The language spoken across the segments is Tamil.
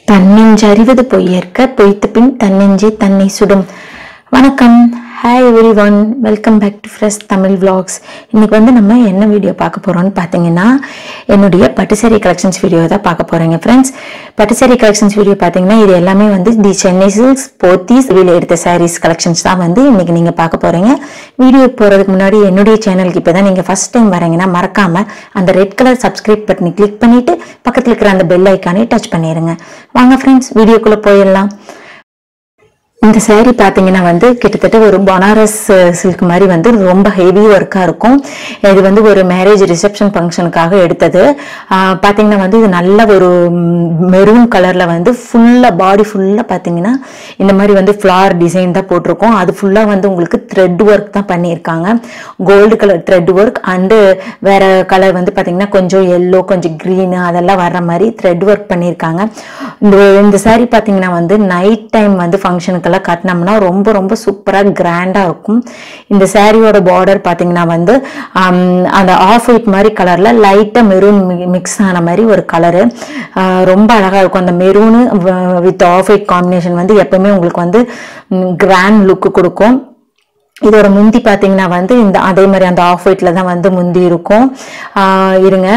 தன்னெஞ்சறிவது பொய்யற்க பொய்த்த பின் தன்னெஞ்சே தன்னை சுடும் வணக்கம் hi everyone welcome back to fresh Tamil vlogs இன்னைக்கு வந்து நம்ம என்ன வீடியோ பார்க்க போறோம்னு பார்த்தீங்கன்னா என்னுடைய பட்டுசாரி கலெக்ஷன்ஸ் வீடியோ தான் பார்க்க போறீங்க ஃப்ரெண்ட்ஸ் பட்டுசாரி கலெக்ஷன்ஸ் வீடியோ பார்த்தீங்கன்னா இது எல்லாமே வந்து தி சென்னை சில்க்ஸ் போத்தீஸ் வெளியில் எடுத்த சாரீஸ் கலெக்ஷன்ஸ் தான் வந்து இன்னைக்கு நீங்க பார்க்க போறீங்க வீடியோ போறதுக்கு முன்னாடி என்னுடைய சேனலுக்கு இப்போ தான் நீங்க ஃபர்ஸ்ட் டைம் வரீங்கன்னா மறக்காம அந்த ரெட் கலர் சப்ஸ்கிரைப் பட்டனை கிளிக் பண்ணிட்டு பக்கத்துல இருக்கிற அந்த பெல் ஐக்கானே டச் பண்ணிடுங்க வாங்க ஃப்ரெண்ட்ஸ் வீடியோக்குள்ள போயிடலாம் இந்த saree பார்த்தீங்கன்னா வந்து கிட்டத்தட்ட ஒரு பனாரஸ் சில்க் மாதிரி வந்து ரொம்ப ஹெவி ஒர்க்காக இருக்கும் இது வந்து ஒரு மேரேஜ் ரிசப்ஷன் ஃபங்க்ஷனுக்காக எடுத்தது ஆஹ் பார்த்தீங்கன்னா வந்து இது நல்ல ஒரு மெரூன் கலரில் வந்து ஃபுல்லாக பாடி ஃபுல்லாக பார்த்தீங்கன்னா இந்த மாதிரி வந்து ஃப்ளார் டிசைன் தான் போட்டிருக்கோம் அது ஃபுல்லாக வந்து உங்களுக்கு த்ரெட் ஒர்க் தான் பண்ணியிருக்காங்க gold colour thread work and வேற கலர் வந்து பார்த்தீங்கன்னா கொஞ்சம் எல்லோ கொஞ்சம் க்ரீனு அதெல்லாம் வர்ற மாதிரி த்ரெட் ஒர்க் பண்ணியிருக்காங்க இந்த இந்த saree பார்த்தீங்கன்னா வந்து நைட் டைம் வந்து ஃபங்க்ஷனுக்கெல்லாம் கட்டினோம்னா ரொம்ப ரொம்ப சூப்பராக கிராண்டாக இருக்கும் இந்த சாரியோட பார்டர் பார்த்தீங்கன்னா வந்து ஆம், அந்த ஆஃப் ஒயிட் மாதிரி கலரில் லைட்டாக மெரூன் மிக்ஸ் ஆன மாதிரி ஒரு கலரு ரொம்ப அழகாக இருக்கும் அந்த maroon with off white combination வந்து எப்பவுமே உங்களுக்கு வந்து கிராண்ட் லுக்கு கொடுக்கும் இதோட முந்தி பார்த்தீங்கன்னா வந்து இந்த அதே மாதிரி அந்த ஆஃப் ஒயிட்ல தான் வந்து முந்தி இருக்கும் ஆஹ் இருங்க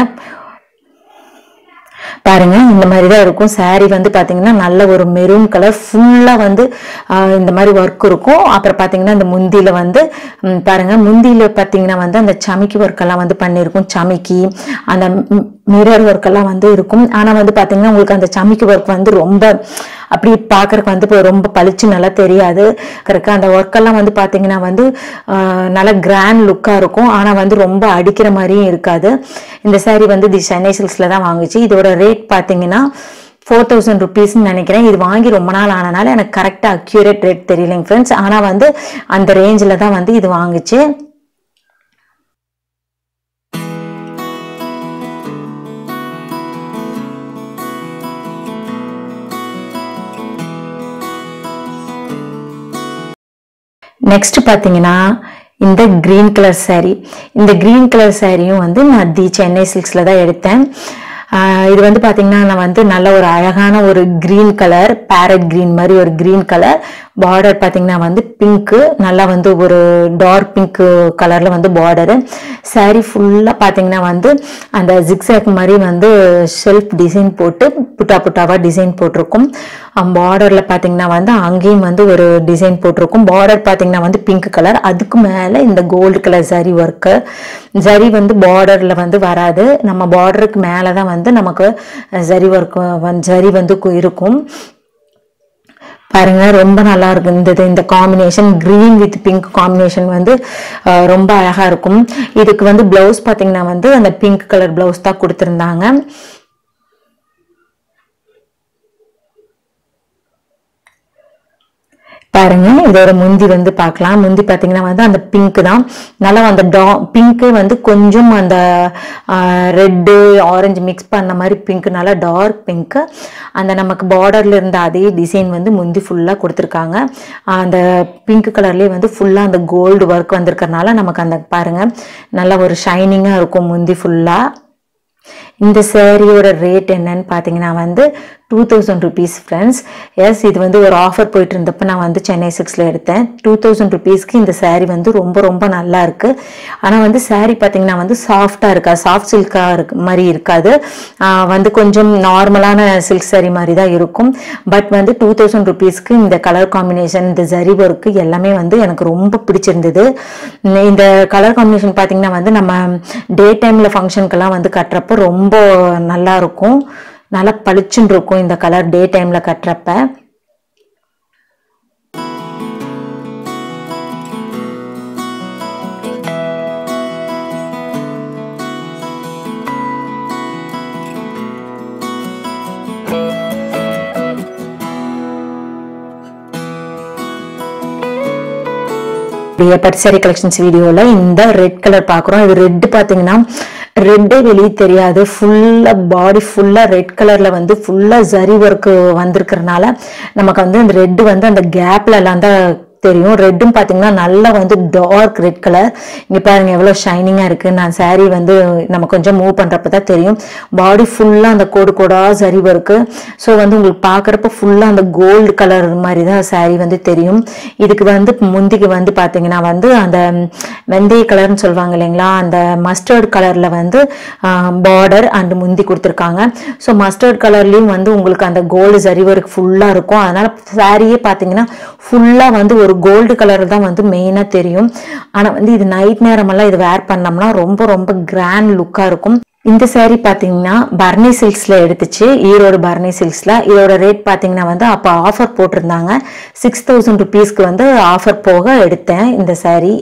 பாருங்க இந்த மாதிரி தான் இருக்கும் saree வந்து பாத்தீங்கன்னா நல்ல ஒரு மெரூன் கலர் ஃபுல்லா வந்து ஆஹ் இந்த மாதிரி ஒர்க் இருக்கும் அப்புறம் பாத்தீங்கன்னா இந்த முந்தியில வந்து ம், பாருங்க முந்தியில பாத்தீங்கன்னா வந்து அந்த சமிக்கி ஒர்க் எல்லாம் வந்து பண்ணியிருக்கும் சமிக்கி அந்த மிரர் ஒர்க் எல்லாம் வந்து இருக்கும் ஆனா வந்து பாத்தீங்கன்னா உங்களுக்கு அந்த சமிக்கி ஒர்க் வந்து ரொம்ப அப்படி பார்க்கறதுக்கு வந்து இப்போ ரொம்ப பளிச்சு நல்லா தெரியாது கரெக்டாக அந்த ஒர்க் எல்லாம் வந்து பாத்தீங்கன்னா வந்து ஆஹ், நல்ல கிராண்ட் லுக்கா இருக்கும் ஆனா வந்து ரொம்ப அடிக்கிற மாதிரியும் இருக்காது இந்த saree வந்து தி சென்னை சில்க்ஸ்ல தான் வாங்குச்சு இதோட ரேட் பாத்தீங்கன்னா ஃபோர் தௌசண்ட் ருபீஸ்ன்னு நினைக்கிறேன் இது வாங்கி ரொம்ப நாள் ஆனனால எனக்கு கரெக்டாக அக்யூரேட் ரேட் தெரியலைங்க ஃப்ரெண்ட்ஸ் ஆனால் வந்து அந்த ரேஞ்சில் தான் வந்து இது வாங்குச்சு நெக்ஸ்ட் பார்த்தீங்கன்னா இந்த கிரீன் கலர் saree இந்த கிரீன் கலர் சாரியும் வந்து நான் தி சென்னை சில்க்ஸில் தான் எடுத்தேன் ஆஹ் இது வந்து பார்த்தீங்கன்னா நான் வந்து நல்ல ஒரு அழகான ஒரு கிரீன் கலர் பேரட் கிரீன் மாதிரி ஒரு கிரீன் கலர் பார்டர் பார்த்தீங்கன்னா வந்து பிங்க்கு நல்லா வந்து ஒரு டார்க் பிங்க் கலரில் வந்து பார்டரு saree ஃபுல்லாக பார்த்தீங்கன்னா வந்து அந்த ஜிக்ஸாக் மாதிரி வந்து ஷெல்ஃப் டிசைன் போட்டு புட்டா புட்டாவாக டிசைன் போட்டிருக்கும் பார்டரில் பார்த்தீங்கன்னா வந்து அங்கேயும் வந்து ஒரு டிசைன் போட்டிருக்கும் பார்டர் பார்த்தீங்கன்னா வந்து பிங்க் கலர் அதுக்கு மேலே இந்த கோல்டு கலர் சரி ஒர்க்கு ஜரி வந்து பார்டரில் வந்து வராது நம்ம பார்டருக்கு மேலே தான் வந்து நமக்கு ஜரி ஒர்க் ஜரி வந்து கு- இருக்கும் பாருங்க ரொம்ப நல்லா இருக்கு இந்த இது- இந்த combination green with pink combination வந்து அஹ், ரொம்ப அழகா இருக்கும் இதுக்கு வந்து பிளவுஸ் பாத்தீங்கன்னா வந்து அந்த பிங்க் கலர் பிளவுஸ் தான் கொடுத்துருந்தாங்க பாருங்க இதோட முந்தி வந்து பார்க்கலாம் முந்தி பார்த்தீங்கன்னா வந்து அந்த பிங்க் தான் நல்லா அந்த டா பிங்க்கு வந்து கொஞ்சம் அந்த ரெட்டு ஆரஞ்சு மிக்ஸ் பண்ண மாதிரி பிங்க் நல்லா டார்க் பிங்க் அந்த நமக்கு பார்டர்ல இருந்த அதே டிசைன் வந்து முந்தி ஃபுல்லாக கொடுத்துருக்காங்க அந்த பிங்க் கலர்லேயே வந்து ஃபுல்லாக அந்த கோல்டு ஒர்க் வந்திருக்கறனால நமக்கு அந்த பாருங்க நல்ல ஒரு ஷைனிங்காக இருக்கும் முந்தி ஃபுல்லாக இந்த சேரீயோட ரேட் என்னன்னு பார்த்தீங்கன்னா வந்து two thousand rupees friends yes இது வந்து ஒரு ஆஃபர் போயிட்டு இருந்தப்ப நான் வந்து சென்னை சிக்ஸில் எடுத்தேன் டூ தௌசண்ட் ருபீஸ்க்கு இந்த saree வந்து ரொம்ப ரொம்ப நல்லா இருக்கு ஆனால் வந்து saree பார்த்தீங்கன்னா வந்து சாஃப்டாக இருக்கா சாஃப்ட் சில்காக இருக்கு மாதிரி இருக்காது ஆஹ் வந்து கொஞ்சம் நார்மலான சில்க் saree மாதிரி தான் இருக்கும் பட் வந்து டூ தௌசண்ட் ருபீஸ்க்கு இந்த கலர் காம்பினேஷன் இந்த ஜரி ஒர்க்கு எல்லாமே வந்து எனக்கு ரொம்ப பிடிச்சிருந்தது இந்த- இந்த கலர் காம்பினேஷன் பார்த்தீங்கன்னா வந்து நம்ம டே டைமில் ஃபங்க்ஷனுக்கெல்லாம் வந்து கட்டுறப்போ ரொம்ப நல்லா இருக்கும் நல்லா பளிச்சுன்னு இருக்கும் இந்த கலர் டே டைமில் கட்டுறப்ப பட்டுசாரி கலெக்ஷன்ஸ் வீடியோவில் இந்த ரெட் கலர் பார்க்குறோம் இது ரெட் பார்த்தீங்கன்னா ரெட்டே வெளியே தெரியாது ஃபுல்லாக பாடி ஃபுல்லாக ரெட் கலரில் வந்து ஃபுல்லாக ஜரி ஒர்க்கு வந்திருக்கிறனால நமக்கு வந்து அந்த ரெட்டு வந்து அந்த கேப்ல எல்லாம் தான் தெரியும் ரெட்டும் பார்த்தீங்கன்னா நல்லா வந்து டார்க் ரெட் கலர் இங்கே பாருங்க எவ்வளோ ஷைனிங்காக இருக்குது நான் saree வந்து நம்ம கொஞ்சம் மூவ் பண்ணுறப்ப தான் தெரியும் பாடி ஃபுல்லாக அந்த கோடு கோடாக சரி இருக்கு ஸோ வந்து உங்களுக்கு பார்க்குறப்ப ஃபுல்லாக அந்த கோல்டு கலர் மாதிரி தான் saree வந்து தெரியும் இதுக்கு வந்து முந்திக்கு வந்து பார்த்தீங்கன்னா வந்து அந்த வெந்தய கலர்னு சொல்லுவாங்க இல்லைங்களா அந்த மஸ்டர்ட் கலரில் வந்து பார்டர் அண்ட் முந்தி கொடுத்துருக்காங்க ஸோ மஸ்டர்ட் கலர்லேயும் வந்து உங்களுக்கு அந்த கோல்டு சரி ஒர்க் ஃபுல்லாக இருக்கும் அதனால சாரியே பார்த்தீங்கன்னா ஃபுல்லாக வந்து ஒரு கோல்டு கலர் தான் வந்து மெயினாக தெரியும் ஆனால் வந்து இது நைட் நேரமெல்லாம் இது வேர் பண்ணோம்னா ரொம்ப ரொம்ப கிராண்ட் லுக்காக இருக்கும் இந்த saree பார்த்தீங்கன்னா பர்னி சில்க்ஸில் எடுத்துச்சு ஈரோடு பர்னி சில்க்ஸில் இதோட ரேட் பார்த்தீங்கன்னா வந்து அப்போ ஆஃபர் போட்டிருந்தாங்க சிக்ஸ் தௌசண்ட் ருபீஸ்க்கு வந்து ஆஃபர் போக எடுத்தேன் இந்த saree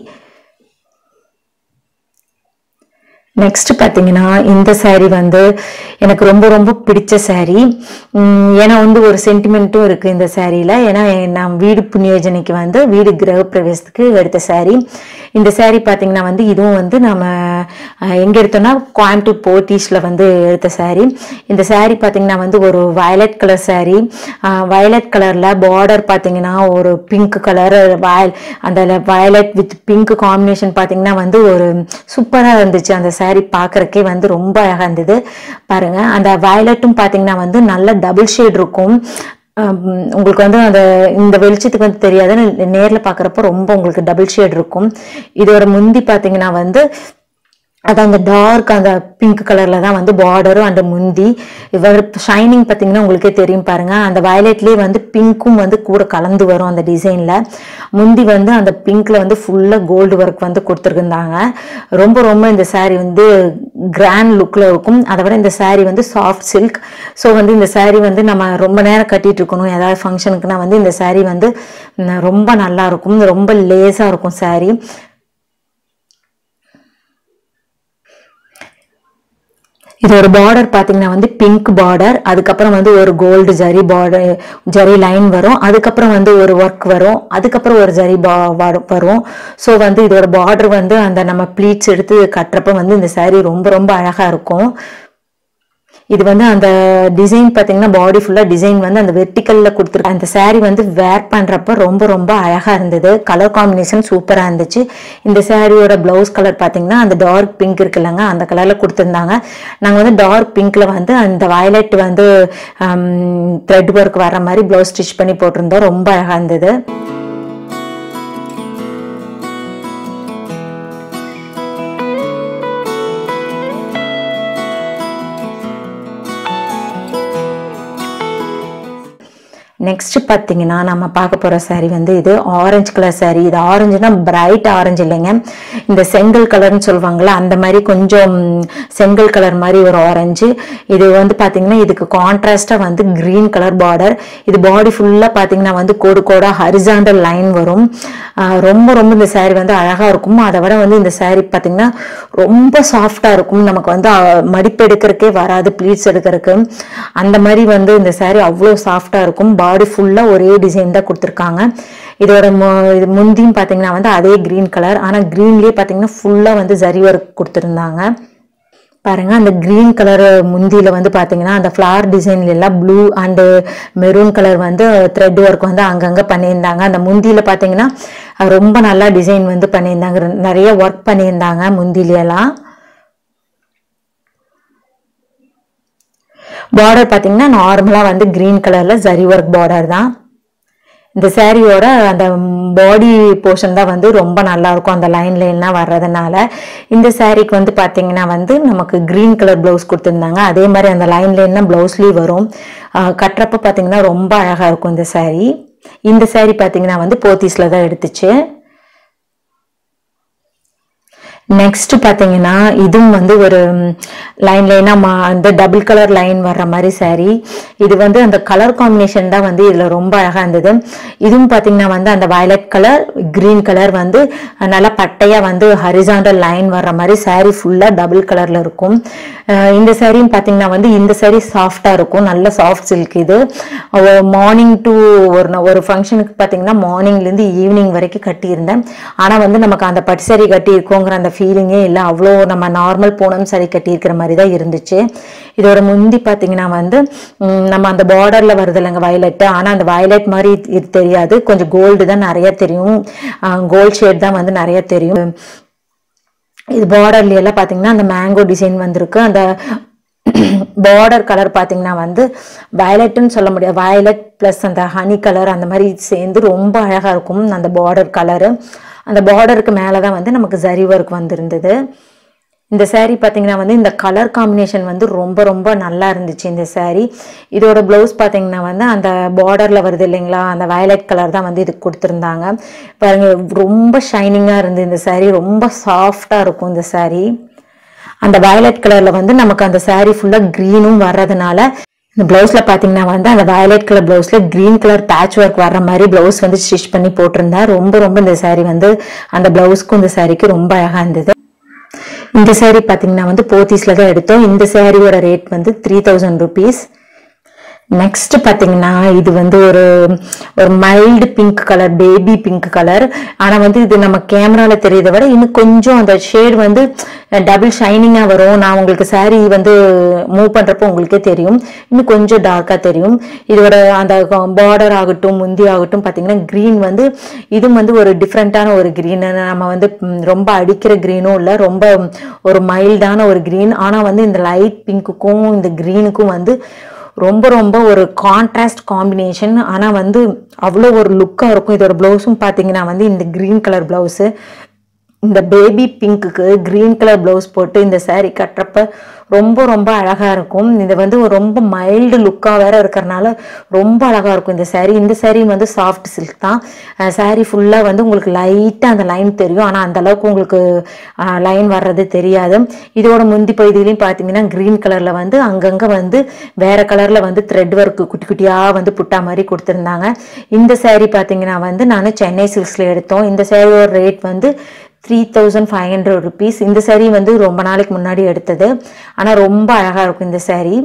நெக்ஸ்ட் பார்த்தீங்கன்னா இந்த saree வந்து எனக்கு ரொம்ப ரொம்ப பிடிச்ச saree உம் ஏன்னா வந்து ஒரு சென்டிமெண்ட்டும் இருக்குது இந்த சாரியில் ஏன்னா நான் வீடு புண்ணியோஜனைக்கு வந்து வீடு கிரக பிரவேசத்துக்கு எடுத்த saree இந்த saree பார்த்தீங்கன்னா வந்து இதுவும் வந்து நம்ம எங்கே எடுத்தோம்னா கோயம்புத்தூர் போத்தீஸில் வந்து எடுத்த saree இந்த saree பார்த்தீங்கன்னா வந்து ஒரு வயலட் கலர் saree வயலட் கலரில் பார்டர் பார்த்தீங்கன்னா ஒரு பிங்க் கலர் வயல் அந்த வயலட் வித் பிங்க் காம்பினேஷன் பார்த்தீங்கன்னா வந்து ஒரு சூப்பராக இருந்துச்சு அந்த saree பார்க்கறக்கே வந்து ரொம்ப அழகாக இருந்தது பாருங்க அந்த வயலட்டும் பார்த்தீங்கன்னா வந்து நல்ல டபுள் ஷேட் இருக்கும் ஹம், உங்களுக்கு வந்து அந்த இந்த வெளிச்சத்துக்கு வந்து தெரியாது நேரில் பார்க்குறப்போ ரொம்ப உங்களுக்கு டபுள் ஷேட் இருக்கும் இதோட முந்தி பார்த்தீங்கன்னா வந்து அது அந்த டார்க் அந்த பிங்க் கலர்ல தான் வந்து பார்டரும் அந்த முந்தி இவர் ஷைனிங் பார்த்தீங்கன்னா உங்களுக்கே தெரியும் பாருங்க அந்த வயலட்லேயே வந்து பிங்க்கும் வந்து கூட கலந்து வரும் அந்த டிசைன்ல முந்தி வந்து அந்த பிங்க்ல வந்து ஃபுல்லா கோல்டு ஒர்க் வந்து கொடுத்துருந்தாங்க ரொம்ப ரொம்ப இந்த saree வந்து கிராண்ட் லுக்ல இருக்கும் அதை விட இந்த saree வந்து சாஃப்ட் சில்க் ஸோ வந்து இந்த saree வந்து நம்ம ரொம்ப நேரம் கட்டிட்டு இருக்கணும் ஏதாவது ஃபங்க்ஷனுக்குனா வந்து இந்த saree வந்து ம், ரொம்ப நல்லா இருக்கும் ரொம்ப லேஸா இருக்கும் saree இது ஒரு பார்டர் பார்த்தீங்கன்னா வந்து பிங்க் பார்டர் அதுக்கப்புறம் வந்து ஒரு gold zari border zari line வரும் அதுக்கப்புறம் வந்து ஒரு ஒர்க் வரும் அதுக்கப்புறம் ஒரு ஜரி பா வரு- வரும் ஸோ வந்து இதோட பார்டர் வந்து அந்த நம்ம ப்ளீட்ஸ் எடுத்து கட்டுறப்ப வந்து இந்த saree ரொம்ப ரொம்ப அழகா இருக்கும் இது வந்து அந்த டிசைன் பார்த்தீங்கன்னா பாடி ஃபுல்லாக டிசைன் வந்து அந்த வெர்டிக்கல்ல கொடுத்துருக்கு அந்த saree வந்து வேர் பண்ணுறப்ப ரொம்ப ரொம்ப அழகாக இருந்தது கலர் காம்பினேஷன் சூப்பராக இருந்துச்சு இந்த சாரியோட ப்ளவுஸ் கலர் பார்த்தீங்கன்னா அந்த டார்க் பிங்க் இருக்குல்லங்க அந்த கலரில் கொடுத்துருந்தாங்க நாங்கள் வந்து டார்க் பிங்க்ல வந்து அந்த வயலட் வந்து த்ரெட் ஒர்க் வர மாதிரி ப்ளவுஸ் ஸ்டிச் பண்ணி போட்டிருந்தோம் ரொம்ப அழகாக இருந்தது நெக்ஸ்ட் பார்த்தீங்கன்னா நம்ம பார்க்க போகிற saree வந்து இது ஆரஞ்சு கலர் saree இது ஆரஞ்சுனா பிரைட் ஆரஞ்சு இல்லைங்க இந்த செங்கல் கலர்னு சொல்லுவாங்கள்ல அந்த மாதிரி கொஞ்சம் செங்கல் கலர் மாதிரி ஒரு ஆரஞ்சு இது வந்து பார்த்தீங்கன்னா இதுக்கு கான்ட்ராஸ்டாக வந்து க்ரீன் கலர் பார்டர் இது பாடி ஃபுல்லாக பார்த்தீங்கன்னா வந்து கோடு கோடா ஹரிசாண்டல் லைன் வரும் ஆஹ் ரொம்ப ரொம்ப இந்த saree வந்து அழகாக இருக்கும் அதை விட வந்து இந்த saree பார்த்தீங்கன்னா ரொம்ப சாஃப்டாக இருக்கும் நமக்கு வந்து ஆஹ், மடிப்பு எடுக்கிறதுக்கே வராது ப்ளீட்ஸ் எடுக்கிறதுக்கு அந்த மாதிரி வந்து இந்த saree அவ்வளோ சாஃப்டாக இருக்கும் பாடி ஃபுல்லாக ஒரே டிசைன் தான் கொடுத்துருக்காங்க இதோட மு- இது முந்தியும் பார்த்தீங்கன்னா வந்து அதே க்ரீன் கலர் ஆனால் க்ரீன்லேயே பார்த்தீங்கன்னா ஃபுல்லாக வந்து ஜரி ஒர்க் கொடுத்துருந்தாங்க பாருங்க அந்த கிரீன் கலர் முந்தியில வந்து பாத்தீங்கன்னா அந்த ஃப்ளவர் டிசைன்ல எல்லாம் ப்ளூ அண்டு மெரூன் கலர் வந்து த்ரெட் ஒர்க் வந்து அங்கங்க பண்ணியிருந்தாங்க அந்த முந்தியில பாத்தீங்கன்னா அஹ் ரொம்ப நல்லா டிசைன் வந்து பண்ணியிருந்தாங்க ரெ- நிறைய ஒர்க் பண்ணியிருந்தாங்க முந்தியில எல்லாம் பார்டர் பாத்தீங்கன்னா நார்மலா வந்து கிரீன் கலர்ல ஜரி ஒர்க் பார்டர் தான் இந்த சாரியோட அந்த பாடி போர்ஷன் தான் வந்து ரொம்ப நல்லா இருக்கும் அந்த லைன் லைன்லாம் வர்றதுனால இந்த சாரீக்கு வந்து பார்த்தீங்கன்னா வந்து நமக்கு க்ரீன் கலர் ப்ளவுஸ் கொடுத்துருந்தாங்க அதே மாதிரி அந்த லைன் லைன் தான் ப்ளவுஸ்லேயும் வரும் ஆஹ் கட்டுறப்ப பார்த்தீங்கன்னா ரொம்ப அழகாக இருக்கும் இந்த saree இந்த saree பார்த்தீங்கன்னா வந்து போத்தீஸில் தான் எடுத்துச்சு நெக்ஸ்ட் பார்த்தீங்கன்னா இதுவும் வந்து ஒரு லைன் லைனாக அந்த டபுள் கலர் லைன் வர்ற மாதிரி saree இது வந்து அந்த கலர் காம்பினேஷன் தான் வந்து இதில் ரொம்ப அழகாக இருந்தது இதுவும் பார்த்தீங்கன்னா வந்து அந்த வயலட் கலர் கிரீன் கலர் வந்து நல்லா பட்டையாக வந்து ஹரிசாண்டல் லைன் வர்ற மாதிரி saree ஃபுல்லாக டபுள் கலரில் இருக்கும் அஹ் இந்த சாரியும் பார்த்தீங்கன்னா வந்து இந்த saree சாஃப்டாக இருக்கும் நல்ல சாஃப்ட் சில்க் இது மார்னிங் டு ஒரு நா- ஒரு ஃபங்க்ஷனுக்கு பார்த்தீங்கன்னா மார்னிங்லேருந்து ஈவினிங் வரைக்கும் கட்டியிருந்தேன் ஆனால் வந்து நமக்கு அந்த பட்டு saree கட்டி இருக்கோங்கிற அந்த ஃபீலிங்கே இல்லை அவ்வளோ நம்ம நார்மல் பூனம் saree கட்டியிருக்கிற மாதிரி தான் இருந்துச்சு இதோட முந்தி பார்த்தீங்கன்னா வந்து ம், நம்ம அந்த பார்டரில் வருது இல்லைங்க வயலட்டு ஆனால் அந்த வயலட் மாதிரி இது- இது தெரியாது கொஞ்சம் கோல்டு தான் நிறைய தெரியும் கோல்ட் ஷேட் தான் வந்து நிறைய தெரியும் இது பார்டர்ல எல்லாம் பார்த்தீங்கன்னா அந்த மேங்கோ டிசைன் வந்திருக்கு அந்த பார்டர் கலர் பார்த்தீங்கன்னா வந்து வயலட்னு சொல்ல முடியாது வயலட் ப்ளஸ் அந்த ஹனி கலர் அந்த மாதிரி சேர்ந்து ரொம்ப அழகாக இருக்கும் அந்த பார்டர் கலரு அந்த பார்டருக்கு மேலே தான் வந்து நமக்கு ஜரி ஒர்க் வந்திருந்தது இந்த saree பார்த்தீங்கன்னா வந்து இந்த கலர் காம்பினேஷன் வந்து ரொம்ப ரொம்ப நல்லா இருந்துச்சு இந்த saree இதோட ப்ளவுஸ் பார்த்தீங்கன்னா வந்து அந்த பார்டரில் வருது இல்லைங்களா அந்த வயலட் கலர் தான் வந்து இதுக்கு கொடுத்துருந்தாங்க பாருங்க ரொம்ப ஷைனிங்காக இருந்து இந்த saree ரொம்ப சாஃப்டாக இருக்கும் இந்த saree அந்த வயலட் கலர்ல வந்து நமக்கு அந்த saree ஃபுல்லா க்ரீனும் வர்றதுனால இந்த பிளவுஸ்ல பாத்தீங்கன்னா வந்து அந்த வயலட் கலர் பிளவுஸ்ல கிரீன் கலர் பேட்ச் ஒர்க் வர்ற மாதிரி பிளவுஸ் வந்து ஸ்டிச் பண்ணி போட்டிருந்தா ரொம்ப ரொம்ப இந்த saree வந்து அந்த பிளவுஸ்க்கும் இந்த சாரிக்கு ரொம்ப அழகா இருந்தது இந்த saree பாத்தீங்கன்னா வந்து போத்தீஸ்ல தான் எடுத்தோம் இந்த சாரியோட ரேட் வந்து த்ரீ தௌசண்ட் ருபீஸ் நெக்ஸ்ட் பாத்தீங்கன்னா இது வந்து ஒரு ஒரு mild pink colour baby pink colour ஆனா வந்து இது நம்ம கேமரால தெரியறதை விட இன்னும் கொஞ்சம் அந்த ஷேட் வந்து டபுள் ஷைனிங்கா வரும் நான் உங்களுக்கு saree வந்து மூவ் பண்றப்போ உங்களுக்கே தெரியும் இன்னும் கொஞ்சம் டார்க்கா தெரியும் இதோட அந்த பார்டர் ஆகட்டும் முந்தி ஆகட்டும் பாத்தீங்கன்னா green வந்து இதுவும் வந்து ஒரு டிஃப்ரெண்டான ஒரு green நம்ம வந்து ம், ரொம்ப அடிக்கிற greenும் இல்ல ரொம்ப ஒரு மைல்டான ஒரு green ஆனா வந்து இந்த லைட் பிங்க்குக்கும் இந்த greenுக்கும் வந்து ரொம்ப ரொம்ப ஒரு கான்ட்ராஸ்ட் காம்பினேஷன் ஆனால் வந்து அவ்வளோ ஒரு லுக்காக இருக்கும் இதோட ப்ளவுஸும் பார்த்தீங்கன்னா வந்து இந்த க்ரீன் கலர் ப்ளவுஸு இந்த பேபி பிங்க்குக்கு க்ரீன் கலர் ப்ளவுஸ் போட்டு இந்த saree கட்டுறப்ப ரொம்ப ரொம்ப அழகாக இருக்கும் இது வந்து ஒரு ரொம்ப மைல்டு லுக்காக வேற இருக்கிறனால ரொம்ப அழகாக இருக்கும் இந்த saree இந்த saree வந்து சாஃப்ட் சில்க் தான் saree ஃபுல்லாக வந்து உங்களுக்கு லைட்டாக அந்த லைன் தெரியும் ஆனால் அந்த அளவுக்கு உங்களுக்கு லைன் வர்றது தெரியாது இதோட முந்தி பகுதியிலையும் பார்த்தீங்கன்னா க்ரீன் கலரில் வந்து அங்கங்கே வந்து வேற கலரில் வந்து த்ரெட் ஒர்க் குட்டி குட்டியாக வந்து புட்டா மாதிரி கொடுத்துருந்தாங்க இந்த saree பார்த்தீங்கன்னா வந்து நான் சென்னை சில்க்ஸில் எடுத்தோம் இந்த சாரியோட ரேட் வந்து three thousand five hundred rupees இந்த saree வந்து ரொம்ப நாளைக்கு முன்னாடி எடுத்தது ஆனால் ரொம்ப அழகாக இருக்கும் இந்த saree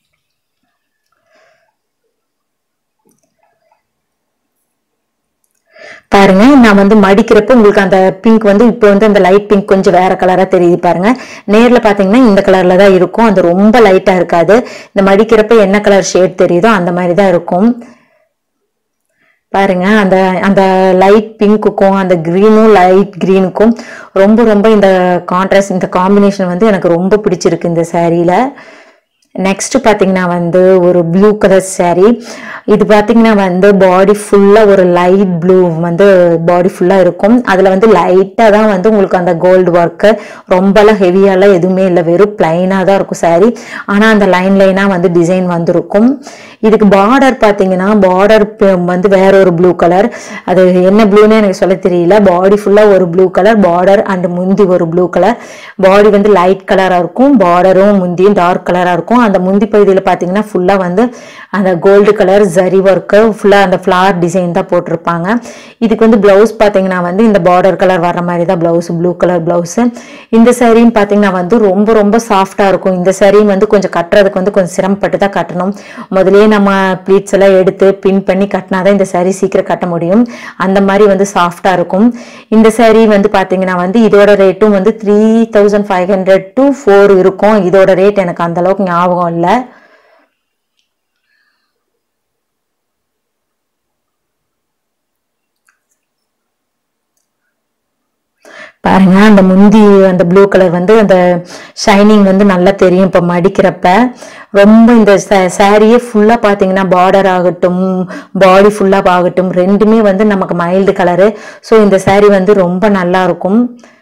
பாருங்க நான் வந்து மடிக்கிறப்ப உங்களுக்கு அந்த பிங்க் வந்து இப்போ வந்து அந்த லைட் பிங்க் கொஞ்சம் வேற கலரா தெரியுது பாருங்க நேர்ல பாத்தீங்கன்னா இந்த கலர்ல தான் இருக்கும் அது ரொம்ப லைட்டா இருக்காது இந்த மடிக்கிறப்ப என்ன கலர் ஷேட் தெரியுதோ அந்த மாதிரி தான் இருக்கும் பாருங்க அந்த அந்த லைட் பிங்க்குக்கும் அந்த க்ரீனும் லைட் க்ரீனுக்கும் ரொம்ப ரொம்ப இந்த கான்ட்ராஸ்ட் இந்த காம்பினேஷன் வந்து எனக்கு ரொம்ப பிடிச்சிருக்கு இந்த சாரியில நெக்ஸ்ட் பாத்தீங்கன்னா வந்து ஒரு ப்ளூ கலர் saree இது பாத்தீங்கன்னா வந்து பாடி ஃபுல்லா ஒரு லைட் ப்ளூ வந்து பாடி ஃபுல்லா இருக்கும் அதுல வந்து லைட்டா தான் வந்து உங்களுக்கு அந்த கோல்டு ஒர்க்கு ரொம்பலாம் ஹெவியாலாம் எதுவுமே இல்லை வெறும் பிளைனா தான் இருக்கும் saree ஆனா அந்த லைன் லைனா வந்து டிசைன் வந்திருக்கும் இதுக்கு பார்டர் பாத்தீங்கன்னா பார்டர் வந்து வேற ஒரு ப்ளூ கலர் அது என்ன ப்ளூன்னு எனக்கு சொல்ல தெரியல பாடி ஃபுல்லா ஒரு ப்ளூ கலர் பார்டர் அண்ட் முந்தி ஒரு ப்ளூ கலர் பாடி வந்து லைட் கலரா இருக்கும் பார்டரும் முந்தியும் டார்க் கலரா இருக்கும் அந்த முந்தி பகுதியில் பார்த்தீங்கன்னா ஃபுல்லா வந்து அந்த கோல்டு கலர் ஜரி ஒர்க்கு ஃபுல்லா அந்த ஃப்ளார் டிசைன் தான் போட்டிருப்பாங்க இதுக்கு வந்து பிளவுஸ் பார்த்தீங்கன்னா வந்து இந்த பார்டர் கலர் வர மாதிரி தான் பிளவுஸ் ப்ளூ கலர் பிளவுஸ் இந்த சாரியும் பார்த்தீங்கன்னா வந்து ரொம்ப ரொம்ப சாஃப்டா இருக்கும் இந்த சாரியும் வந்து கொஞ்சம் கட்டுறதுக்கு வந்து கொஞ்சம் சிரமப்பட்டு தான் கட்டணும் முதல்லயே நம்ம ப்ளீட்ஸ் எல்லாம் எடுத்து பின் பண்ணி கட்டினாதான் இந்த saree சீக்கிரம் கட்ட முடியும் அந்த மாதிரி வந்து சாஃப்டா இருக்கும் இந்த saree வந்து பாத்தீங்கன்னா வந்து இதோட ரேட்டும் வந்து three thousand five hundred to four இருக்கும் இதோட ரேட் எனக்கு அந்த அளவுக்கு ஞாபகம் இல்லை பாருங்க அந்த முந்தி அந்த ப்ளூ கலர் வந்து அந்த ஷைனிங் வந்து நல்லா தெரியும் இப்போ மடிக்கிறப்ப ரொம்ப இந்த சாரியே ஃபுல்லா பாத்தீங்கன்னா பார்டர் ஆகட்டும் பாடி ஃபுல்லா ஆகட்டும் ரெண்டுமே வந்து நமக்கு மைல்டு கலரு ஸோ இந்த saree வந்து ரொம்ப நல்லா இருக்கும்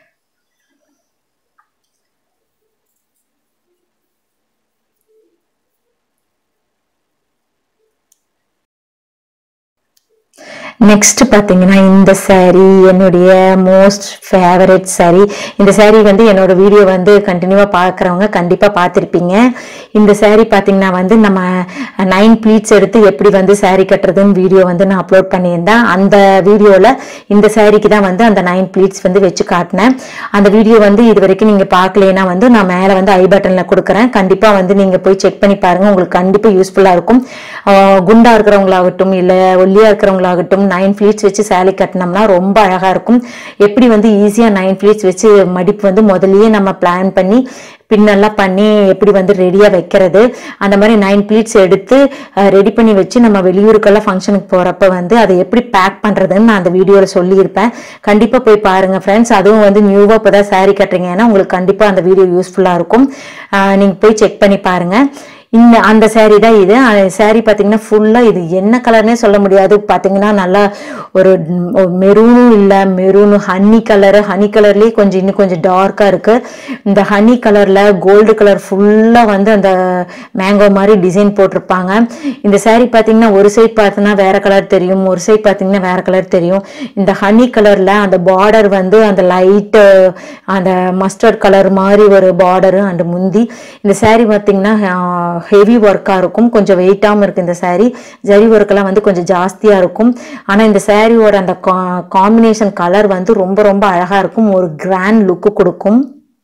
நெக்ஸ்ட் பாத்தீங்கன்னா இந்த saree என்னுடைய மோஸ்ட் ஃபேவரட் saree இந்த saree வந்து என்னோட வீடியோ வந்து கண்டினியூவா பார்க்குறவங்க கண்டிப்பா பார்த்துருப்பீங்க இந்த saree பாத்தீங்கன்னா வந்து நம்ம நைன் ப்ளீட்ஸ் எடுத்து எப்படி வந்து saree கட்டுறதுன்னு வீடியோ வந்து நான் அப்லோட் பண்ணியிருந்தேன் அந்த வீடியோல இந்த சாரிக்கு தான் வந்து அந்த நைன் ப்ளீட்ஸ் வந்து வச்சு காட்டினேன் அந்த வீடியோ வந்து இது வரைக்கும் நீங்க பார்க்கலைன்னா வந்து நான் மேல வந்து ஐ பட்டன்ல கொடுக்குறேன் கண்டிப்பா வந்து நீங்க போய் செக் பண்ணி பாருங்க உங்களுக்கு கண்டிப்பா யூஸ்ஃபுல்லா இருக்கும் ஆஹ் குண்டா இருக்கிறவங்களாகட்டும் இல்ல ஒல்லியா இருக்கிறவங்களாகட்டும் நைன் ஃபிளீட்ஸ் வச்சு சேலை கட்டினோம்னா ரொம்ப அழகா இருக்கும் எப்படி வந்து ஈஸியா நைன் ஃபிளீட்ஸ் வச்சு மடிப்பு வந்து முதல்லயே நம்ம பிளான் பண்ணி பின்னெல்லாம் பண்ணி எப்படி வந்து ரெடியாக வைக்கிறது அந்த மாதிரி நைன் ப்ளீட்ஸ் எடுத்து ரெடி பண்ணி வச்சு நம்ம வெளியூருக்கெல்லாம் ஃபங்க்ஷனுக்கு போகிறப்ப வந்து அதை எப்படி பேக் பண்ணுறதுன்னு நான் அந்த வீடியோவில் சொல்லியிருப்பேன் கண்டிப்பாக போய் பாருங்கள் ஃப்ரெண்ட்ஸ் அதுவும் வந்து நியூவாக இப்போ தான் சாரீ கட்டுறீங்கன்னா உங்களுக்கு கண்டிப்பாக அந்த வீடியோ யூஸ்ஃபுல்லாக இருக்கும் நீங்கள் போய் செக் பண்ணி பாருங்கள் இந்த அந்த saree தான் இது saree பார்த்தீங்கன்னா ஃபுல்லாக இது என்ன கலர்னே சொல்ல முடியாது பார்த்தீங்கன்னா நல்லா ஒரு மெரூனும் இல்லை மெரூனு ஹனி கலரு ஹனி கலர்லேயே கொஞ்சம் இன்னும் கொஞ்சம் டார்க்காக இருக்குது இந்த ஹனி கலரில் கோல்டு கலர் ஃபுல்லாக வந்து அந்த மேங்கோ மாதிரி டிசைன் போட்டிருப்பாங்க இந்த saree பார்த்தீங்கன்னா ஒரு சைட் பார்த்தோன்னா வேற கலர் தெரியும் ஒரு சைட் பார்த்தீங்கன்னா வேற கலர் தெரியும் இந்த ஹனி கலரில் அந்த பார்டர் வந்து அந்த லைட்டு அந்த மஸ்டர்ட் கலர் மாதிரி ஒரு பார்டரு அந்த முந்தி இந்த saree பார்த்தீங்கன்னா ஹெவி ஒர்க்காக இருக்கும் கொஞ்சம் வெயிட்டாகவும் இருக்குது இந்த saree ஜரி ஒர்க்கெல்லாம் வந்து கொஞ்சம் ஜாஸ்தியாக இருக்கும் ஆனால் இந்த சாரியோட அந்த காம்பினேஷன் கலர் வந்து ரொம்ப ரொம்ப அழகாக இருக்கும் ஒரு கிராண்ட் லுக்கு கொடுக்கும்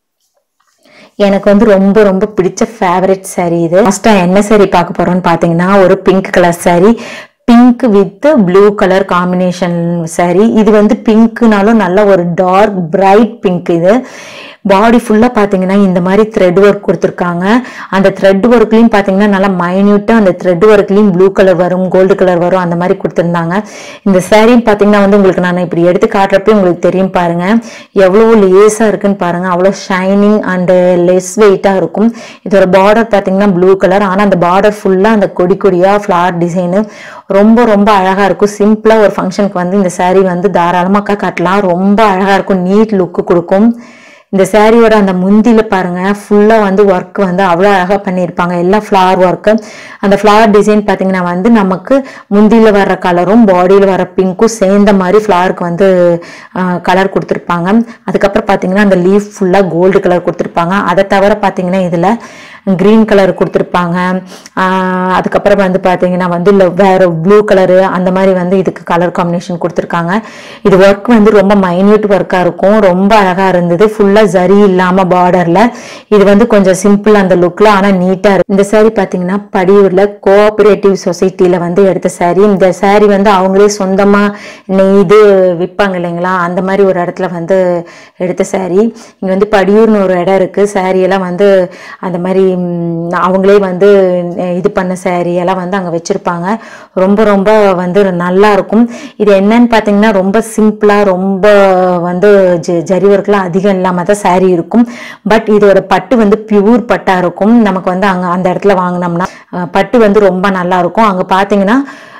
எனக்கு வந்து ரொம்ப ரொம்ப பிடிச்ச ஃபேவரட் saree இது ஃபர்ஸ்டா என்ன saree பார்க்க போறோம்னு பார்த்தீங்கன்னா ஒரு pink colour saree pink with blue colour combination saree இது வந்து பிங்க்னாலும் நல்ல ஒரு டார்க் பிரைட் பிங்க் இது பாடி ஃபுல்லாக பார்த்தீங்கன்னா இந்த மாதிரி த்ரெட் ஒர்க் கொடுத்துருக்காங்க அந்த த்ரெட் ஒர்க்லையும் பார்த்தீங்கன்னா நல்லா மைன்யூட்டாக அந்த த்ரெட் ஒர்க்லையும் ப்ளூ கலர் வரும் கோல்டு கலர் வரும் அந்த மாதிரி கொடுத்துருந்தாங்க இந்த சாரியும் பார்த்தீங்கன்னா வந்து உங்களுக்கு நான் இப்படி எடுத்து காட்டுறப்ப உங்களுக்கு தெரியும் பாருங்க எவ்வளோ லேஸாக இருக்குன்னு பாருங்க அவ்வளோ ஷைனிங் அண்டு லெஸ் வெயிட்டாக இருக்கும் இதோட பார்டர் பார்த்தீங்கன்னா ப்ளூ கலர் ஆனால் அந்த பார்டர் ஃபுல்லாக அந்த கொடி கொடியாக ஃப்ளார் டிசைனு ரொம்ப ரொம்ப அழகாக இருக்கும் சிம்பிளாக ஒரு ஃபங்க்ஷனுக்கு வந்து இந்த saree வந்து தாராளமாக கட்டலாம் ரொம்ப அழகாக இருக்கும் நீட் லுக்கு கொடுக்கும் இந்த சாரியோட அந்த முந்தில பாருங்க ஃபுல்லா வந்து ஒர்க் வந்து அவ்வளோ அழகா பண்ணியிருப்பாங்க எல்லாம் ஃப்ளவர் ஒர்க்கு அந்த ஃப்ளவர் டிசைன் பார்த்தீங்கன்னா வந்து நமக்கு முந்தில வர்ற கலரும் பாடியில் வர பிங்க்கும் சேர்ந்த மாதிரி ஃப்ளவருக்கு வந்து கலர் கொடுத்துருப்பாங்க அதுக்கப்புறம் பார்த்தீங்கன்னா அந்த லீஃப் ஃபுல்லாக கோல்டு கலர் கொடுத்துருப்பாங்க அதை தவிர பார்த்தீங்கன்னா இதில் க்ரீன் கலர் கொடுத்துருப்பாங்க ஆஹ் அதுக்கப்புறம் வந்து பார்த்தீங்கன்னா வந்து இல்லை வேற ப்ளூ கலரு அந்த மாதிரி வந்து இதுக்கு கலர் காம்பினேஷன் கொடுத்துருக்காங்க இது ஒர்க் வந்து ரொம்ப மைன்யூட் ஒர்க்காக இருக்கும் ரொம்ப அழகாக இருந்தது ஃபுல்லாக ஜரி இல்லாமல் பார்டரில் இது வந்து கொஞ்சம் சிம்பிள் அந்த லுக்கில் ஆனால் நீட்டாக இருக்கு இந்த saree பார்த்தீங்கன்னா படியூரில் கோஆபரேட்டிவ் சொசைட்டியில் வந்து எடுத்த saree இந்த saree வந்து அவங்களே சொந்தமாக நெய்து விற்பாங்க இல்லைங்களா அந்த மாதிரி ஒரு இடத்துல வந்து எடுத்த saree இங்கே வந்து படியூர்னு ஒரு இடம் இருக்குது saree எல்லாம் வந்து அந்த மாதிரி ம், அவங்களே வந்து இது பண்ண saree எல்லாம் வந்து அங்கே வச்சுருப்பாங்க ரொம்ப ரொம்ப வந்து நல்லா இருக்கும் இது என்னன்னு பார்த்தீங்கன்னா ரொம்ப சிம்பிளாக ரொம்ப வந்து ஜ- ஜரி ஒர்க்லாம் அதிகம் இல்லாமல் தான் saree இருக்கும் பட் இதோட பட்டு வந்து பியூர் பட்டா இருக்கும் நமக்கு வந்து அங்கே அந்த இடத்துல வாங்கினோம்னா அஹ், பட்டு வந்து ரொம்ப நல்லா இருக்கும் அங்கே பார்த்தீங்கன்னா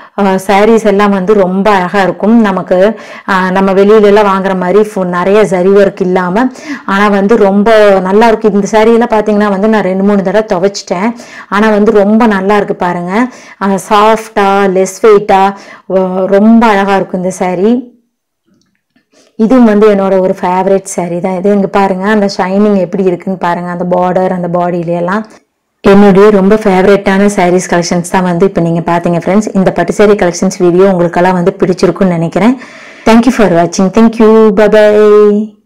சாரீஸ் எல்லாம் வந்து ரொம்ப அழகா இருக்கும் நமக்கு அஹ், நம்ம வெளியில எல்லாம் வாங்குற மாதிரி ஃபு- நிறைய ஜரி ஒர்க் இல்லாம ஆனா வந்து ரொம்ப நல்லா இருக்கு இந்த saree எல்லாம் பாத்தீங்கன்னா வந்து நான் ரெண்டு மூணு தடவை துவைச்சிட்டேன் ஆனா வந்து ரொம்ப நல்லா இருக்கு பாருங்க சாஃப்டா லெஸ் வெயிட்டா ரொம்ப அழகா இருக்கும் இந்த saree இதுவும் வந்து என்னோட ஒரு ஃபேவரட் saree தான் இது இங்க பாருங்க அந்த ஷைனிங் எப்படி இருக்குன்னு பாருங்க அந்த பார்டர் அந்த பாடியில எல்லாம் என்னுடைய ரொம்ப ஃபேவரட்டான sarees கலெக்ஷன்ஸ் தான் வந்து இப்போ நீங்கள் பார்த்தீங்க ஃப்ரெண்ட்ஸ் இந்த பட்டு saree கலெக்ஷன்ஸ் வீடியோ உங்களுக்கெல்லாம் வந்து பிடிச்சிருக்குன்னு நினைக்கிறேன் தேங்க்யூ ஃபார் வாட்சிங் தேங்க்யூ பபாய்